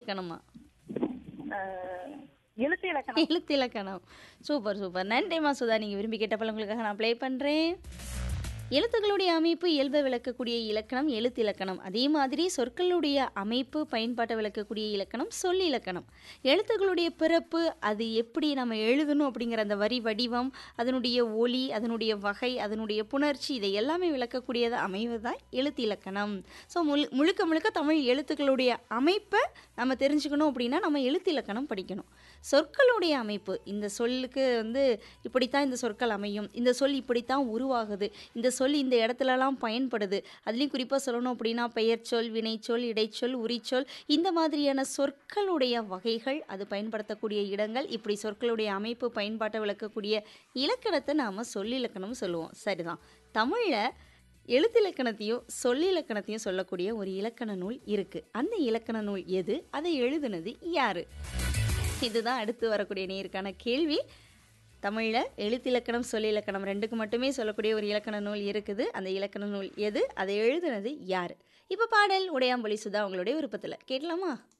இலக்கணமா அஹ், எழுத்து இலக்கணம் எழுத்து இலக்கணம் சூப்பர் சூப்பர் நன்றிம்மா சுதா நீங்கள் விரும்பி கேட்டப்பல உங்களுக்காக நான் ப்ளே பண்ணுறேன் எழுத்துக்களுடைய அமைப்பு இயல்பை விளக்கக்கூடிய இலக்கணம் எழுத்து இலக்கணம் அதே மாதிரி சொற்களுடைய அமைப்பு பயன்பாட்டை விளக்கக்கூடிய இலக்கணம் சொல் இலக்கணம் எழுத்துக்களுடைய பிறப்பு அது எப்படி நம்ம எழுதணும் அப்படிங்கிற அந்த வரி வடிவம் அதனுடைய ஒலி அதனுடைய வகை அதனுடைய புணர்ச்சி இதை எல்லாமே விளக்கக்கூடியது அமைவது தான் எழுத்து இலக்கணம் ஸோ முழு முழுக்க முழுக்க தமிழ் எழுத்துக்களுடைய அமைப்பை நம்ம தெரிஞ்சுக்கணும் அப்படின்னா நம்ம எழுத்து இலக்கணம் படிக்கணும் சொற்களுடைய அமைப்பு இந்த சொல்லுக்கு வந்து இப்படித்தான் இந்த சொற்கள் அமையும் இந்த சொல் இப்படித்தான் உருவாகுது இந்த சொல் இந்த இடத்துலலாம் பயன்படுது அதுலேயும் குறிப்பாக சொல்லணும் அப்படின்னா பெயர்ச்சொல் வினைச்சொல் இடைச்சொல் உரிச்சொல் இந்த மாதிரியான சொற்களுடைய வகைகள் அது பயன்படுத்தக்கூடிய இடங்கள் இப்படி சொற்களுடைய அமைப்பு பயன்பாட்டை விளக்கக்கூடிய இலக்கணத்தை நாம் சொல்லிலக்கணம் சொல்லுவோம் சரிதான் தமிழில் எழுத்திலக்கணத்தையும் சொல்லிலக்கணத்தையும் சொல்லக்கூடிய ஒரு இலக்கண நூல் இருக்குது அந்த இலக்கண நூல் எது அதை எழுதுனது யாரு இதுதான் அடுத்து வரக்கூடிய நேருக்கான கேள்வி தமிழில் எழுத்திலக்கணம் சொல்லிலக்கணம் ரெண்டுக்கு மட்டுமே சொல்லக்கூடிய ஒரு இலக்கண நூல் இருக்குது அந்த இலக்கண நூல் எது அதை எழுதுனது யார் இப்போ பாடல் உடையாம்பொலி சுதா உங்களுடைய விருப்பத்தில் கேட்கலாமா